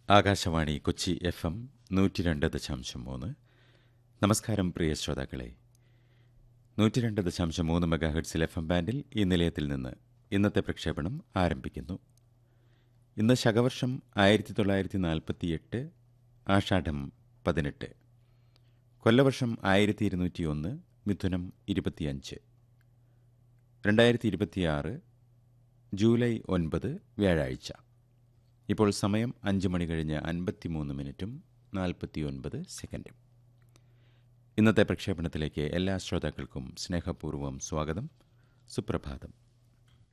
Akashvani Kochi F M നൂറ്റി രണ്ട് ദശാംശം മൂന്ന് നമസ്കാരം പ്രിയ ശ്രോതാക്കളെ നൂറ്റി രണ്ട് ദശാംശം മൂന്ന് മെഗാഹെഡ്സിൽ എഫ് എം ബാൻഡിൽ ഈ നിലയത്തിൽ നിന്ന് ഇന്നത്തെ പ്രക്ഷേപണം ആരംഭിക്കുന്നു ഇന്ന് ശകവർഷം ആയിരത്തി തൊള്ളായിരത്തി നാൽപ്പത്തി എട്ട് ആഷാഢം പതിനെട്ട് കൊല്ലവർഷം ആയിരത്തി ഇരുന്നൂറ്റി ഒന്ന് മിഥുനം ഇരുപത്തിയഞ്ച് രണ്ടായിരത്തി ഇരുപത്തിയാറ് ജൂലൈ ഒൻപത് വ്യാഴാഴ്ച ഇപ്പോൾ സമയം അഞ്ച് മണി കഴിഞ്ഞ് അൻപത്തിമൂന്ന് മിനിറ്റും നാൽപ്പത്തിയൊൻപത് സെക്കൻഡും ഇന്നത്തെ പ്രക്ഷേപണത്തിലേക്ക് എല്ലാ ശ്രോതാക്കൾക്കും സ്നേഹപൂർവ്വം സ്വാഗതം സുപ്രഭാതം